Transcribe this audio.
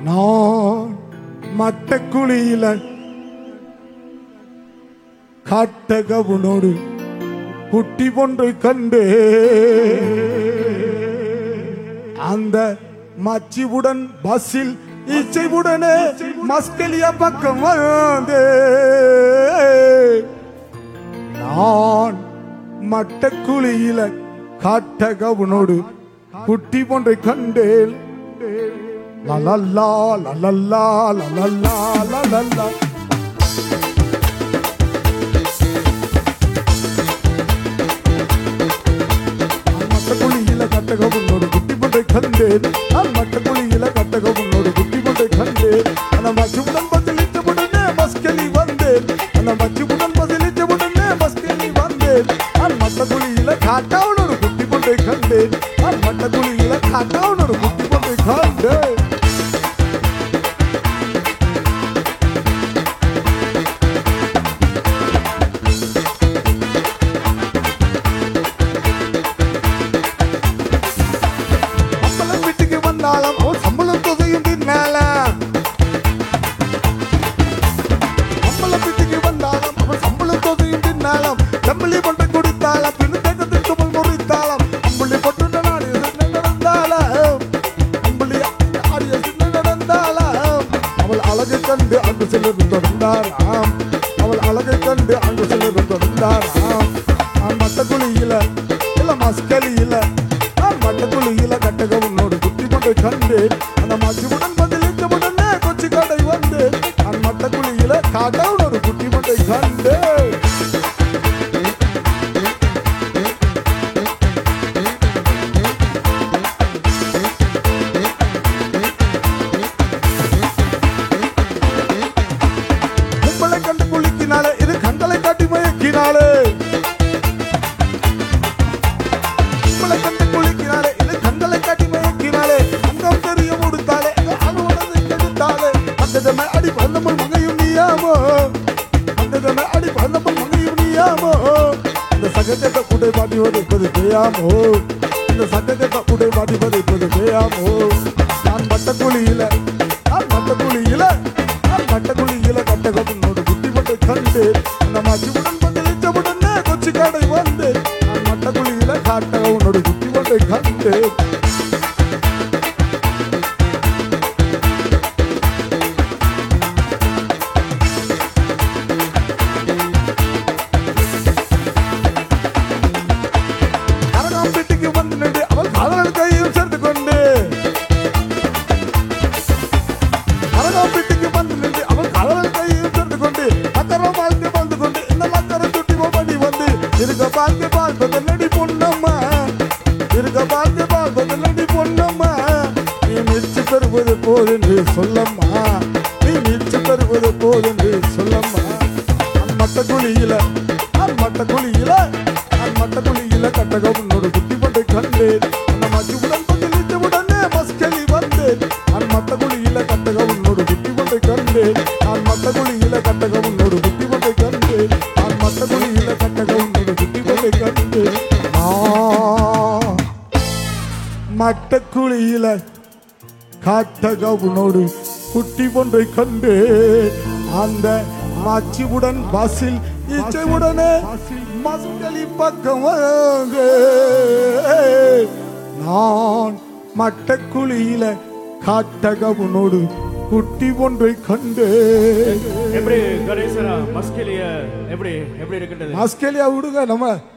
நான் மட்டக்குழியில காட்டகவுனோடு குட்டி ஒன்றை கண்டு அந்த மச்சிவுடன் பஸ்ஸில் இச்சைவுடனே மஸ்கலியா பக்கம் வந்து நான் மட்டக்குழியில காட்டகவுனோடு குட்டி ஒன்றை கண்டேன் லலல்லா லலல்லா லலல்லா லலல்லா மட்டக்குழியில கட்டக உன்னோடு குட்டி பொட்டை கண்டேன் நான் மட்டக்குழியில கட்டக உன்னோடு குட்டி பொட்டை கண்டேன் அந்த மச்சுவுடன் பதிலிட்டவுடனே மஸ்கலி வந்தேன் அந்த மச்சுவுடன் பதிலிட்டவுடனே மஸ்கலி வந்தேன் நான் மட்டக்குழியில காட்டாவுனோடு குட்டி பொட்டை கண்டேன் நான் மட்டக்குழியில காட்டாவுனோடு குட்டி பொட்டை கண்டேன் சம்பளம் வீட்டுக்கு வந்தாலும் அவன் சம்பளம் தொகையும் தின்னால சம்பளம் வீட்டுக்கு வந்தாலும் அவன் சம்பளம் தொகையும் தின்னாலும் செம்பளி பட்டை குடித்தாலும் பின்னு தேக்கத்தை துமல் முறித்தாலும் அம்பளி பட்டு நாடு நடந்தாலும் அம்பளி ஆடிய சின்ன நடந்தாலும் அவள் அழகை கண்டு அங்கு சிலர் தொடர்ந்தாராம் அவள் அழகை கண்டு அங்கு சிலர் தொடர்ந்தாராம் நான் மட்டக்குழியில இல்ல மஸ்கலியில நான் மட்டக்குழியில கட்டக உன்னோடு குட்டி கொண்டு கண்டு அந்த மச்சுவுடன் பதிலிட்ட உடனே கொச்சி கடை வந்து நான் மட்டக்குழியில காட்ட உன்னோடு குட்டி கொண்டு கண்டு கும்பலை கண்டு குளிக்கினாலே இது கண்களை காட்டி மயக்கினாலே கும்பலை கண்டு குளிக்கினாலே இது கண்களை காட்டி மயக்கினாலே அங்கம் தெரிய முடித்தாலே அலுவலகத்தை கெடுத்தாலே அந்ததமே அடி பந்தமல் மங்கையும் நீயாமோ அந்ததமே அடி பந்தமல் மங்கையும் நீயாமோ இந்த சகஜத்தை குடை மாட்டி வதைப்பது தெரியாமோ இந்த சகஜத்தை குடை மாட்டி வதைப்பது தெரியாமோ நான் மட்டக்குழியில நான் மட்டக்குழியில நான் மட்டக்குழியில கட்டகம் உன்னோடு புத்தி பட்டு கண்டு அந்த மச்சுவுடன் பதிலிட்டவுடனே கொச்சி கடை வந்து நான் மட்டக்குழியில காட்டக உன்னோடு புத்தி பட்டு கண்டு அரகாம் வீட்டுக்கு வந்து நின்று அவள் காதலன் கையில் சேர்த்து கொண்டு அரகாம் வீட்டுக்கு வந்து நின்று அவள் காதலன் கையில் சேர்த்து கொண்டு அக்கறம் வாழ்க்கை வாழ்ந்து கொண்டு இந்த மக்கரை சுட்டி பண்ணி வந்து இருக்க வாழ்க்கை வாழ்வது நடி பொன்னம்மா இருக்க வாழ்க்கை வாழ்வது நடி பொன்னம்மா நீ மிர்ச்சி பெறுவது போதென்று சொல்லம்மா நீ மிர்ச்சி பெறுவது போதென்று சொல்லம்மா நான் மட்ட குழியில நான் மட்ட குழியில நான் மட்ட குழியில கட்டக உன்னோடு குட்டி பட்டை கண்டேன் அந்த மச்சுவுடன் பதிலிட்ட உடனே மஸ்கலி வந்தேன் நான் மட்ட குழியில கட்டக உன்னோடு குட்டி பட்டை கண்டேன் நான் மட்ட குழியில கட்டக உன்னோடு குட்டி பட்டை கண்டேன் நான் மட்ட குழியில கட்டக உன்னோடு குட்டி பட்டை கண்டேன் நான் மட்டக்குழியில காட்டக உன்னோடு குட்டி ஒன்றை கண்டு அந்த மாச்சிவுடன் பஸ்ஸில் இச்சைவுடனே மஸ்கலி பக்கம் வாங்க நான் மட்டக்குழியில காட்டக உன்னோடு குட்டி ஒன்றை கண்டு எப்படி கணேசரா மஸ்கிலிய எப்படி எப்படி இருக்கின்றது ஆஸ்திரேலியா விடுங்க நம்ம